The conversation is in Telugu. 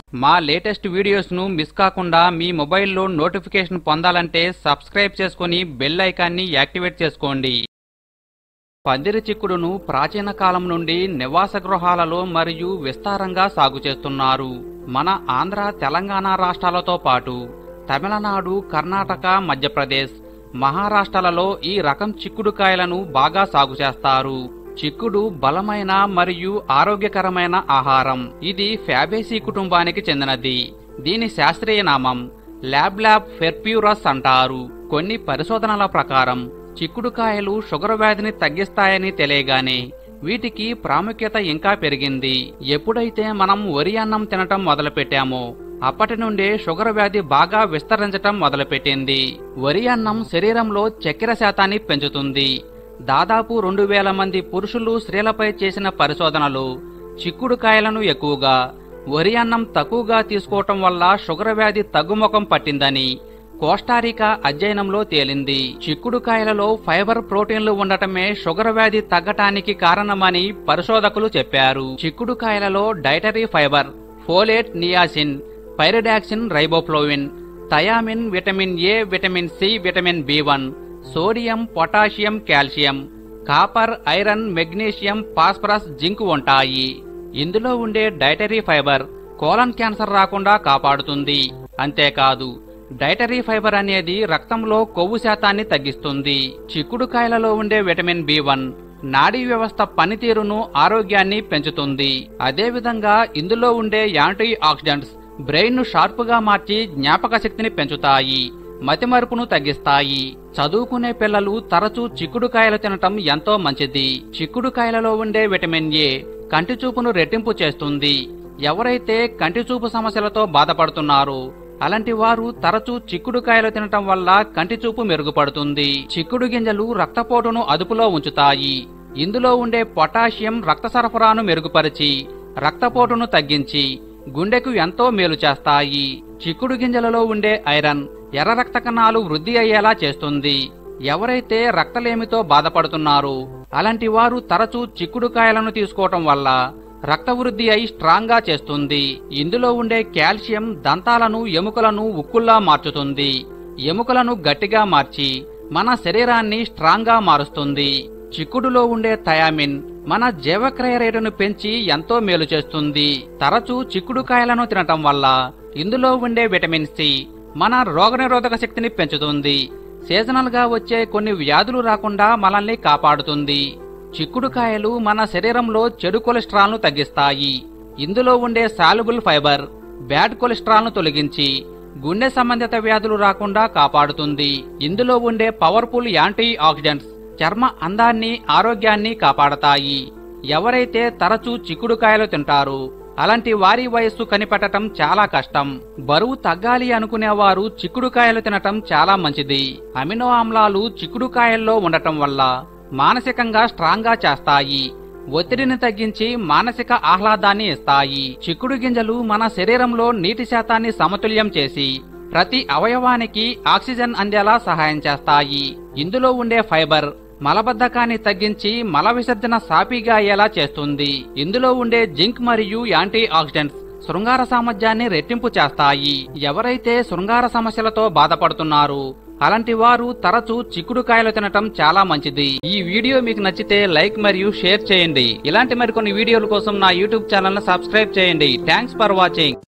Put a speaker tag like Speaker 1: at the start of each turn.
Speaker 1: మా లేటెస్ట్ వీడియోస్ను మిస్ కాకుండా మీ మొబైల్లో నోటిఫికేషన్ పొందాలంటే సబ్స్క్రైబ్ చేసుకొని బెల్ ఐకాన్ని యాక్టివేట్ చేసుకోండి పందిరి చిక్కుడును ప్రాచీన కాలం నుండి నివాస గృహాలలో మరియు విస్తారంగా సాగు చేస్తున్నారు మన ఆంధ్ర తెలంగాణ రాష్ట్రాలతో పాటు తమిళనాడు కర్ణాటక మధ్యప్రదేశ్ మహారాష్ట్రలలో ఈ రకం చిక్కుడుకాయలను బాగా సాగు చేస్తారు చిక్కుడు బలమైన మరియు ఆరోగ్యకరమైన ఆహారం ఇది ఫ్యాబేసీ కుటుంబానికి చెందినది దీని శాస్త్రీయ నామం ల్యాబ్ ల్యాబ్ ఫెర్ప్యూరస్ అంటారు కొన్ని పరిశోధనల ప్రకారం చిక్కుడుకాయలు షుగర్ వ్యాధిని తగ్గిస్తాయని తెలియగానే వీటికి ప్రాముఖ్యత ఇంకా పెరిగింది ఎప్పుడైతే మనం వరి అన్నం తినటం మొదలుపెట్టామో అప్పటి నుండే షుగర్ వ్యాధి బాగా విస్తరించటం మొదలుపెట్టింది వరి అన్నం శరీరంలో చక్కెర శాతాన్ని పెంచుతుంది దాదాపు రెండు వేల మంది పురుషులు స్త్రీలపై చేసిన పరిశోధనలు చిక్కుడుకాయలను ఎక్కువగా వరి అన్నం తక్కువగా తీసుకోవటం వల్ల షుగర్ వ్యాధి తగ్గుముఖం పట్టిందని కోస్టారికా అధ్యయనంలో తేలింది చిక్కుడుకాయలలో ఫైబర్ ప్రోటీన్లు ఉండటమే షుగర్ వ్యాధి తగ్గటానికి కారణమని పరిశోధకులు చెప్పారు చిక్కుడుకాయలలో dietary fibre folate niacin pyridoxine riboflavin thiamine vitamin A vitamin C vitamin B one sodium potassium calcium copper iron magnesium phosphorus zinc ఉంటాయి ఇందులో ఉండే డైటరీ ఫైబర్ కోలన్ క్యాన్సర్ రాకుండా కాపాడుతుంది అంతేకాదు డైటరీ ఫైబర్ అనేది రక్తంలో కొవ్వు శాతాన్ని తగ్గిస్తుంది చిక్కుడుకాయలలో ఉండే విటమిన్ బి వన్ నాడీ వ్యవస్థ పనితీరును ఆరోగ్యాన్ని పెంచుతుంది అదేవిధంగా ఇందులో ఉండే యాంటీ ఆక్సిడెంట్స్ బ్రెయిన్ ను షార్ప్ గా మార్చి జ్ఞాపక శక్తిని పెంచుతాయి మతిమరుపును తగ్గిస్తాయి చదువుకునే పిల్లలు తరచూ చిక్కుడుకాయలు తినటం ఎంతో మంచిది చిక్కుడుకాయలలో ఉండే విటమిన్ ఏ కంటి చూపును రెట్టింపు చేస్తుంది ఎవరైతే కంటి చూపు సమస్యలతో బాధపడుతున్నారో అలాంటి వారు తరచూ చిక్కుడుకాయలు తినటం వల్ల కంటి చూపు మెరుగుపడుతుంది చిక్కుడు గింజలు రక్తపోటును అదుపులో ఉంచుతాయి ఇందులో ఉండే పొటాషియం రక్త సరఫరాను మెరుగుపరిచి రక్తపోటును తగ్గించి గుండెకు ఎంతో మేలు చేస్తాయి చిక్కుడు గింజలలో ఉండే ఐరన్ ఎర్ర రక్త కణాలు వృద్ధి అయ్యేలా చేస్తుంది ఎవరైతే రక్తలేమితో బాధపడుతున్నారో అలాంటి వారు తరచూ చిక్కుడుకాయలను తీసుకోవటం వల్ల రక్త వృద్ధి అయి స్ట్రాంగ్ గా చేస్తుంది ఇందులో ఉండే కాల్షియం దంతాలను ఎముకలను ఉక్కుల్లా మార్చుతుంది ఎముకలను గట్టిగా మార్చి మన శరీరాన్ని స్ట్రాంగ్ గా మారుస్తుంది చిక్కుడులో ఉండే థయామిన్ మన జీవక్రియ రేటును పెంచి ఎంతో మేలు చేస్తుంది తరచూ చిక్కుడుకాయలను తినటం వల్ల ఇందులో ఉండే విటమిన్ సి మన రోగనిరోధక శక్తిని పెంచుతుంది సీజనల్ గా వచ్చే కొన్ని వ్యాధులు రాకుండా మనల్ని కాపాడుతుంది చిక్కుడుకాయలు మన శరీరంలో చెడు కొలెస్ట్రాల్ ను తగ్గిస్తాయి ఇందులో ఉండే సాల్యుబుల్ ఫైబర్ బ్యాడ్ కొలెస్ట్రాల్ ను తొలగించి గుండె సంబంధిత వ్యాధులు రాకుండా కాపాడుతుంది ఇందులో ఉండే పవర్ఫుల్ యాంటీ ఆక్సిడెంట్స్ చర్మ అందాన్ని ఆరోగ్యాన్ని కాపాడతాయి ఎవరైతే తరచూ చిక్కుడుకాయలు తింటారో అలాంటి వారి వయస్సు కనిపెట్టడం చాలా కష్టం బరువు తగ్గాలి అనుకునేవారు చిక్కుడుకాయలు తినటం చాలా మంచిది అమినో ఆమ్లాలు చిక్కుడుకాయల్లో ఉండటం వల్ల మానసికంగా స్ట్రాంగ్ గా చేస్తాయి ఒత్తిడిని తగ్గించి మానసిక ఆహ్లాదాన్ని ఇస్తాయి చిక్కుడు గింజలు మన శరీరంలో నీటి శాతాన్ని సమతుల్యం చేసి ప్రతి అవయవానికి ఆక్సిజన్ అందేలా సహాయం చేస్తాయి ఇందులో ఉండే ఫైబర్ మలబద్ధకాన్ని తగ్గించి మల విసర్జన సాపీగా అయ్యేలా చేస్తుంది ఇందులో ఉండే జింక్ మరియు యాంటీ ఆక్సిడెంట్స్ శృంగార సామర్థ్యాన్ని రెట్టింపు చేస్తాయి ఎవరైతే శృంగార సమస్యలతో బాధపడుతున్నారో అలాంటి వారు తరచూ చిక్కుడుకాయలు తినటం చాలా మంచిది ఈ వీడియో మీకు నచ్చితే లైక్ మరియు షేర్ చేయండి ఇలాంటి మరికొన్ని వీడియోల కోసం నా యూట్యూబ్ ఛానల్ ను సబ్స్క్రైబ్ చేయండి థ్యాంక్స్ ఫర్ వాచింగ్